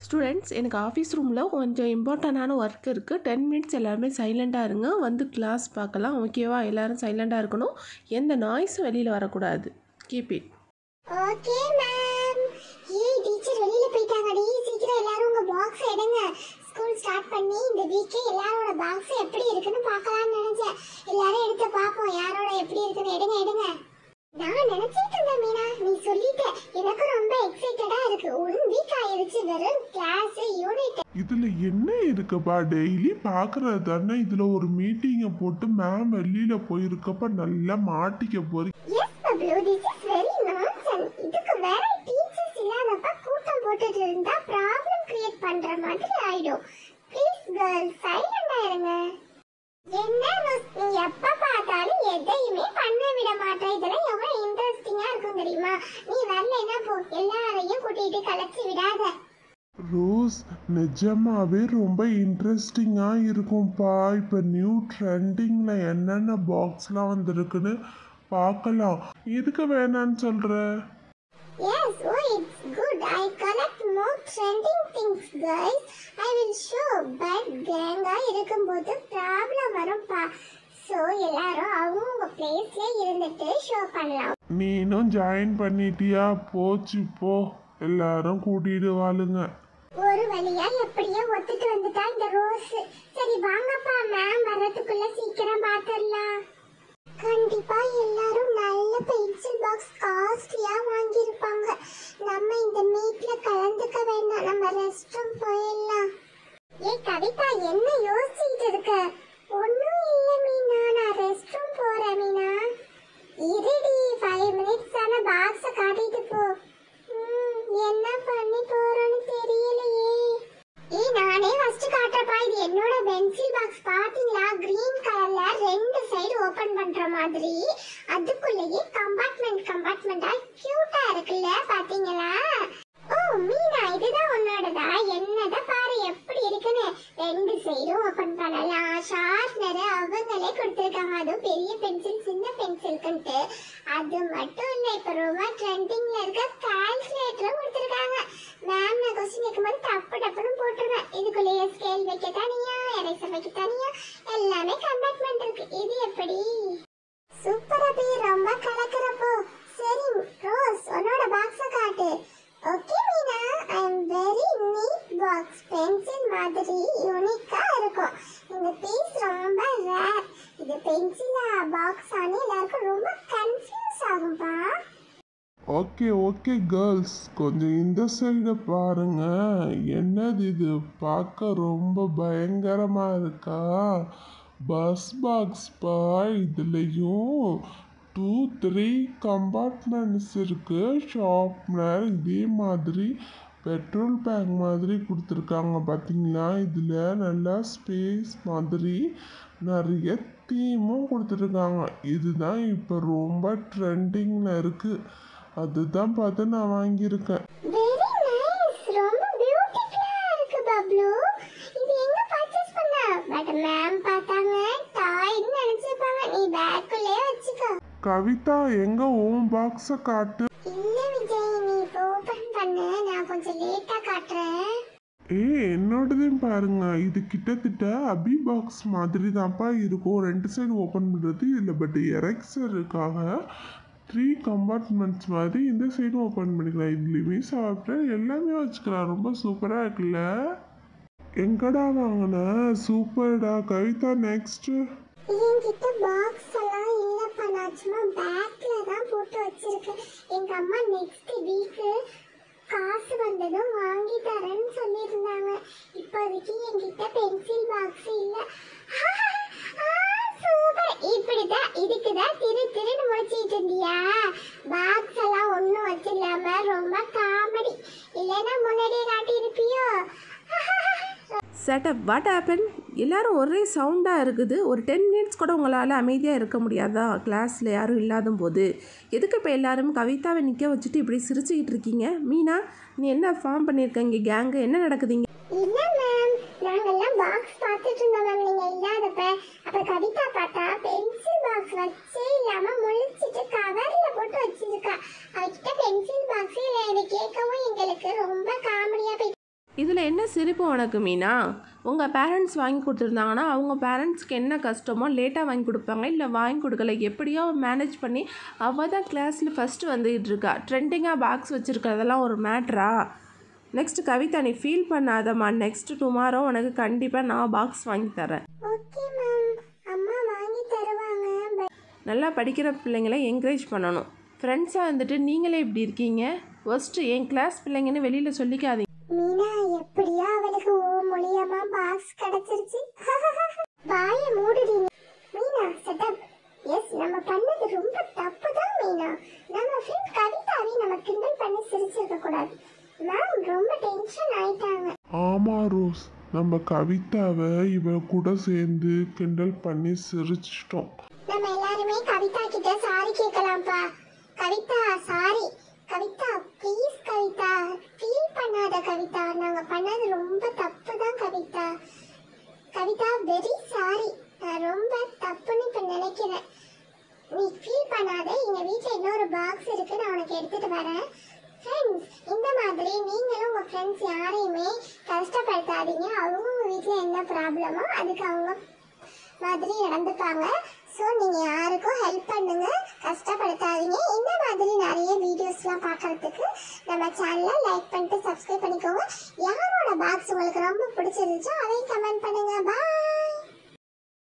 Students எனக்கு office ரூமில் கொஞ்சம் இம்பார்ட்டண்டான ஒர்க் இருக்குது டென் மினிட்ஸ் எல்லாருமே சைலண்ட்டாக இருங்க வந்து கிளாஸ் பார்க்கலாம் ஓகேவா எல்லாரும் சைலண்ட்டாக இருக்கணும் எந்த நாய்ஸும் வெளியில் வரக்கூடாது கீப் இட் ஓகே மேம் ஏய் டீச்சர் வெளியில போயிட்டாங்கடி சீக்கிரம் எல்லாரும் உங்க பாக்ஸ் எடுங்க ஸ்கூல் ஸ்டார்ட் பண்ணி இந்த வீக்கே எல்லாரோட பாக்ஸ் எப்படி இருக்குன்னு பார்க்கலாம்னு நினைச்சேன் எல்லாரும் எடுத்து பார்ப்போம் யாரோட எப்படி இருக்குன்னு எடுங்க எடுங்க நான் நினைச்சிட்டு இருந்தேன் மீனா நீ சொல்லிட்ட எனக்கு ரொம்ப எக்ஸைட்டடா இருக்கு ஒன் வீக் ஆயிருச்சு வெறும் கிளாஸ் யூனிட் இதுல என்ன இருக்குப்பா டெய்லி பாக்குறது தானே இதுல ஒரு மீட்டிங்கை போட்டு மேம் வெளியில போயிருக்கப்ப நல்லா மாட்டிக்க போறீங்க yes Bablu this is very nonsense இதுக்கு வேற டீச்சர்ஸ் இல்லாதப்ப கூட்டம் போட்டுட்டு இருந்தா ப்ராப்ளம் கிரியேட் பண்ற மாதிரி ஆயிடும் ப்ளீஸ் கேர்ள் சைலண்டா இருங்க என்ன ரோஸ், நீ எப்ப பார்த்தாலும் எதையுமே பண்ண விட மாட்டே இதெல்லாம் எவ்வளவு இன்ட்ரெஸ்டிங்கா இருக்கும் தெரியுமா நீ வரலைன்னா போ எல்லாரையும் கூட்டிட்டு கலைச்சு விடாத ரோஸ் நிஜமாவே ரொம்ப இன்ட்ரெஸ்டிங்கா இருக்கும்பா இப்ப நியூ ட்ரெண்டிங்ல என்னென்ன பாக்ஸ்லாம் வந்திருக்குன்னு பார்க்கலாம் எதுக்கு வேணான்னு சொல்ற Yes, oh, it's good. I collect more trending things, guys. I will show. But கேங்கா இருக்கும்போது ப்ராப்ளம் வரும்பா ஸோ எல்லாரும் அவங்கவுங்க பிளேஸ்ல இருந்துட்டு ஷோ பண்ணலாம் நீனும் ஜாயின் பண்ணிட்டியா போச்சு போ எல்லாரும் கூட்டிட்டு வாழுங்க ஒரு வழியா எப்படியோ ஒத்துட்டு வந்துட்டா இந்த ரோஸ் சரி வாங்கப்பா மேம் வர்றதுக்குள்ள சீக்கிரம் பார்த்துடலாம் கண்டிப்பா எல்லாரும் நல்ல பென்சில் பாக்ஸ் காஸ்ட்லியா வாங்கியிருப்பாங்க நம்ம இந்த மீட்ல கலந்துக்க வேண்டாம் நம்ம ரெஸ்ட் ரூம் போயிடலாம் ஏ கவிதா என்ன யோசிச்சுட்டு இருக்க ஒன்றும் இல்லை மீனா நான் ரெஸ்ட் ரூம் போறேன் மீனா இருடி ஃபைவ் மினிட்ஸ் தானே பாக்ஸை காட்டிட்டு போ ம், என்ன பண்ணி போறோன்னு தெரியலையே ஏய் நானே ஃபர்ஸ்ட் காட்டுறப்பா இது என்னோட பென்சில் பாக்ஸ் பாத்தீங்களா கிரீன் கலர்ல ரெண்டு சைடு ஓபன் பண்ற மாதிரி அதுக்குள்ளேயே கம்பார்ட்மெண்ட் கம்பார்ட்மெண்டா கியூட்டா இருக்குல்ல பாத்தீங்களா ஓ மீனா இதுதான் உன்னோடதா என்னத பாரு எப்படி இருக்குன்னு ரெண்டு சைடும் ஓபன் பண்ணலாம் ஷார்ப்னர் அவங்களே கொடுத்துருக்காங்க அதுவும் பெரிய பென்சில் சின்ன பென்சில்க்குன்ட்டு அது மட்டும் இல்ல இப்ப ரொம்ப ட்ரெண்டிங்ல இருக்க கால்குலேட்டரும் கொடுத்துருக்காங்க மேம் நான் கொஸ்டின் கேட்கும்போது டப்பு டப்புன்னு போட்டுருவேன் இதுக்குள்ளேயே ஸ்கேல் வைக்க தனியா எரேசர் வைக்க தனியா எல்லாமே கம்பார்ட்மெண்ட் இருக்கு இது எப்படி சூப்பர் அபி ரொம்ப கலக்கிறப்போ சரி ரோஸ் உன்னோட பாக்ஸ காட்டு okay Meena I am very neat box pencil மாதிரி யூனிக்கா இருக்கும் இந்த பீஸ் ரொம்ப ரேர் இது பென்சிலா பாக்ஸ் ஆனு எல்லாருக்கும் ரொம்ப கன்ஃபியூஸ் ஆகும்பா ஓகே ஓகே கேர்ள்ஸ் கொஞ்சம் இந்த சைடு பாருங்க என்னது இது பார்க்க ரொம்ப பயங்கரமா இருக்கா பஸ் பாக்ஸ் பா இதுலேயும் டூ த்ரீ கம்பார்ட்மெண்ட்ஸ் இருக்கு ஷார்ப்னர் இதே மாதிரி பெட்ரோல் பேங்க் மாதிரி கொடுத்துருக்காங்க பார்த்தீங்களா இதில் நல்லா ஸ்பேஸ் மாதிரி நிறைய தீமும் கொடுத்துருக்காங்க இதுதான் இப்போ ரொம்ப ட்ரெண்டிங்கில் இருக்குது அதுதான் பார்த்து நான் வாங்கியிருக்கேன் வெரி நைஸ் ரொம்ப பியூட்டிஃபுல்லா இருக்கு பப்ளு இது எங்க பர்ச்சேஸ் பண்ண பட் மேம் பார்த்தாங்க டாய்னு நினைச்சிருப்பாங்க நீ பேக்குள்ளே வச்சுக்கோ கவிதா எங்க உன் பாக்ஸை காட்டு இல்ல விஜய் நீ ஓபன் பண்ணு நான் கொஞ்சம் லேட்டா காட்டுறேன் ஏய் என்னோடதையும் பாருங்க இது கிட்டத்தட்ட அபி பாக்ஸ் மாதிரி தான்ப்பா இருக்கும் ரெண்டு சைடு ஓப்பன் பண்ணுறது இதில் பட் எரெக்ஸருக்காக த்ரீ கம்பார்ட்மெண்ட்ஸ் மாதிரி இந்த சைடும் ஓப்பன் பண்ணிக்கலாம் இதுலேயுமே சாப்பிட்டு எல்லாமே வச்சுக்கலாம் ரொம்ப சூப்பராக இருக்குல்ல எங்கடா வாங்கின சூப்பர்டா கவிதா நெக்ஸ்ட்டு என்கிட்ட பாக்ஸ் எல்லாம் இல்லப்பா நான் சும்மா பேக்ல தான் போட்டு வச்சிருக்கேன் எங்க அம்மா நெக்ஸ்ட் வீக் காசு வந்ததும் வாங்கி தரேன்னு சொல்லியிருந்தாங்க இப்போதைக்கு என்கிட்ட பென்சில் பாக்ஸ் இல்ல சூப்பர் இப்படிதான் இதுக்கு தான் திரு திருன்னு முடிச்சிட்டு இருந்தியா பாக்ஸ் எல்லாம் ஒன்றும் வச்சில்லாம ரொம்ப காமெடி இல்லைன்னா முன்னாடியே காட்டியிருப்பியோ செட்டப் வாட் ஆப்பன் எல்லாரும் ஒரே சவுண்டாக இருக்குது ஒரு டென் மினிட்ஸ் கூட உங்களால் அமைதியாக இருக்க முடியாதா கிளாஸில் யாரும் இல்லாத போது எதுக்கு இப்போ எல்லாரும் கவிதாவை நிற்க வச்சுட்டு இப்படி சிரிச்சுக்கிட்டு இருக்கீங்க மீனா நீ என்ன ஃபார்ம் பண்ணியிருக்க இங்கே கேங்கு என்ன நடக்குதுங்க இல்ல மேம் நாங்கெல்லாம் பாக்ஸ் பார்த்துட்டு இருந்தோம் மேம் நீங்க இல்லாதப்ப அப்ப கவிதா பார்த்தா பென்சில் பாக்ஸ் வச்சே இல்லாம முழிச்சிட்டு கவர்ல போட்டு வச்சிருக்கா அவகிட்ட பென்சில் பாக்ஸ் இல்ல இதை கேட்கவும் எங்களுக்கு ரொம்ப காமெடியா போய் இதில் என்ன சிரிப்பு உனக்கு மீனா உங்கள் பேரண்ட்ஸ் வாங்கி கொடுத்துருந்தாங்கன்னா அவங்க பேரண்ட்ஸ்க்கு என்ன கஷ்டமோ லேட்டாக வாங்கி கொடுப்பாங்க இல்லை வாங்கி கொடுக்கல எப்படியோ மேனேஜ் பண்ணி அவள் தான் கிளாஸில் ஃபஸ்ட்டு வந்துகிட்டு இருக்கா ட்ரெண்டிங்காக பாக்ஸ் வச்சுருக்கிறதெல்லாம் ஒரு மேட்ரா நெக்ஸ்ட் கவிதா நீ ஃபீல் பண்ணாதம்மா நெக்ஸ்ட் டுமாரோ உனக்கு கண்டிப்பாக நான் பாக்ஸ் வாங்கி தரேன் ஓகே மேம் அம்மா வாங்கி தருவாங்க பட் நல்லா படிக்கிற பிள்ளைங்களை என்கரேஜ் பண்ணணும் ஃப்ரெண்ட்ஸாக வந்துட்டு நீங்களே இப்படி இருக்கீங்க ஃபஸ்ட்டு என் கிளாஸ் பிள்ளைங்கன்னு வெளியில் சொல்லிக்காதீங்க மீனா எப்படியோ அவளுக்கு ஓ மூலியமா பாக்ஸ் கிடைச்சிருச்சு வாய மூடுடி மீனா செட்டப் எஸ் நம்ம பண்ணது ரொம்ப தப்பு தான் மீனா நம்ம ஃப்ரெண்ட் கவிதாவை நம்ம கிண்டல் பண்ணி சிரிச்சிருக்க கூடாது மேம் ரொம்ப டென்ஷன் ஆயிட்டாங்க ஆமா ரோஸ் நம்ம கவிதாவை இவ கூட சேர்ந்து கிண்டல் பண்ணி சிரிச்சிட்டோம் நம்ம எல்லாருமே கவிதா கிட்ட சாரி கேட்கலாம்ப்பா Kavitha sorry Kavitha please Kavitha feel பண்ணாத கவிதா நாங்க பண்ணது ரொம்ப தப்பு தான் கவிதா கவிதா வெரி சாரி நான் ரொம்ப தப்புன்னு இப்ப நினைக்கிறேன் நீ ஃபீல் பண்ணாத எங்க வீட்ல இன்னொரு பாக்ஸ் இருக்கு நான் உனக்கு எடுத்துட்டு வரேன் ஃப்ரெண்ட்ஸ் இந்த மாதிரி நீங்களும் உங்க ஃப்ரெண்ட்ஸ் யாரையுமே கஷ்டப்படுத்தாதீங்க அவங்க உங்க வீட்ல என்ன ப்ராப்ளமோ அதுக்கு அவங்க மாதிரி நடந்துப்பாங்க ஸோ நீங்கள் யாருக்கும் ஹெல்ப் பண்ணுங்க கஷ்டப்படுத்தாதீங்க இந்த மாதிரி நிறைய வீடியோஸ்லாம் பார்க்கறதுக்கு நம்ம சேனலை லைக் பண்ணிட்டு சப்ஸ்கிரைப் பண்ணிக்கோங்க யாரோட பாக்ஸ் உங்களுக்கு ரொம்ப பிடிச்சிருந்துச்சோ அதையும் கமெண்ட் பண்ணுங்க பாய்